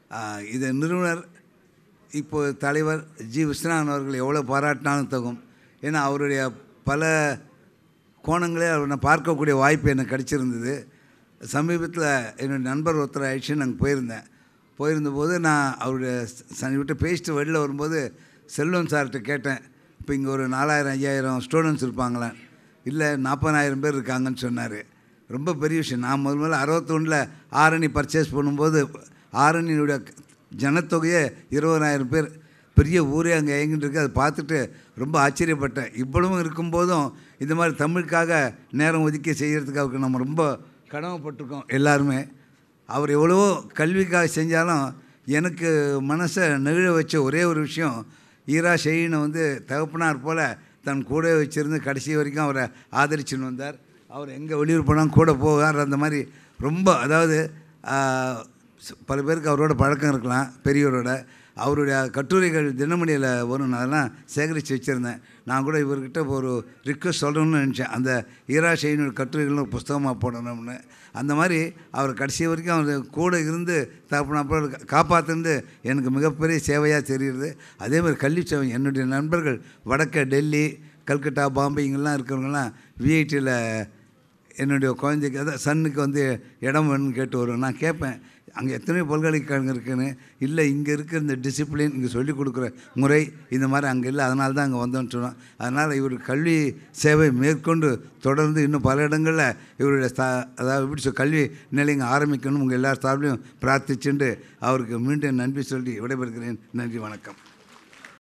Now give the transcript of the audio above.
ஆஹ், இது நிறுவனர் இப்போ தலைவர் ஜி விஸ்வநாதன் அவர்கள் எவ்வளோ பாராட்டினாலும் தகும் ஏன்னா அவருடைய பல கோணங்களே அவர் நான் பார்க்கக்கூடிய வாய்ப்பு எனக்கு கிடச்சிருந்தது சமீபத்தில் என்னுடைய நண்பர் ஒருத்தர் ஆயிடுச்சு நாங்கள் போயிருந்தேன் போயிருந்தபோது நான் அவருடைய சனி விட்டு பேசிட்டு வெளியில் வரும்போது செல்வம் சார்கிட்ட கேட்டேன் இப்போ இங்கே ஒரு நாலாயிரம் ஐயாயிரம் ஸ்டூடெண்ட்ஸ் இருப்பாங்களே இல்லை நாற்பதாயிரம் பேர் இருக்காங்கன்னு சொன்னார் ரொம்ப பெரிய விஷயம் நான் முதல் முதல்ல அறுபத்தொன்னில் ஆரணி பர்ச்சேஸ் பண்ணும்போது ஆரணியுடைய ஜனத்தொகையே இருபதாயிரம் பேர் பெரிய ஊரே அங்கே இயங்கிட்டு இருக்கு அதை பார்த்துட்டு ரொம்ப ஆச்சரியப்பட்டேன் இவ்வளவும் இருக்கும்போதும் இந்த மாதிரி தமிழுக்காக நேரம் ஒதுக்கி செய்கிறதுக்கு அவருக்கு நம்ம ரொம்ப கடமைப்பட்டிருக்கோம் எல்லாருமே அவர் எவ்வளவோ கல்விக்காக செஞ்சாலும் எனக்கு மனசை நெகிழ வச்ச ஒரே ஒரு விஷயம் ஈரா ஷெயினை வந்து தகப்பனார் போல் தன் கூட வச்சிருந்து கடைசி வரைக்கும் அவரை ஆதரிச்சுன்னு வந்தார் அவர் எங்கே வெளியூர் போனாலும் கூட போவார் அந்த மாதிரி ரொம்ப அதாவது ஆஹ், ஸ்- பல பேருக்கு அவரோட பழக்கம் இருக்கலாம் பெரியவரோட அவருடைய கட்டுரைகள் தினமணியில் வரும் நான் அதெல்லாம் சேகரித்து வச்சுருந்தேன் நான் கூட இவர்கிட்ட ஒரு ரிக்வஸ்ட் சொல்லணும்னு நினச்சேன் அந்த ஈரா ஷெயினோட கட்டுரைகள் ஒரு புஸ்தகமாக போடணும்னு அந்த மாதிரி அவர் கடைசி வரைக்கும் அவர் கூட இருந்து தகப்பனா போல காப்பாற்றுந்து எனக்கு மிகப்பெரிய சேவையாக தெரியுது அதே மாதிரி கல்வி சேவை என்னுடைய நண்பர்கள் வடக்க டெல்லி கல்கட்டா பாம்பே இங்கெல்லாம் இருக்கிறவங்கலாம் விஐடியில் என்னுடைய குழந்தைக்கு அதான் சன்னுக்கு வந்து இடம் வேணும்னு கேட்டு வருவேன் நான் கேட்பேன் அங்கே எத்தனையோ பல்கலைக்கழகம் இருக்குன்னு இல்லை இங்கே இருக்கிற இந்த டிசிப்ளின் இங்கே சொல்லிக் கொடுக்குற முறை இந்த மாதிரி அங்கே இல்லை அதனால தான் அங்கே வந்தோம்னு சொன்னோம் அதனால் இவர் கல்வி சேவை மேற்கொண்டு தொடர்ந்து இன்னும் பல இடங்களில் இவருடைய ஸ்தா அதாவது எப்படி சொல் கல்வி நிலையங்க ஆரம்பிக்கணும் உங்கள் எல்லா சார்பிலையும் பிரார்த்திச்சுண்டு அவருக்கு மீண்டும் நன்றி சொல்லி விடைபெறுகிறேன் நன்றி வணக்கம்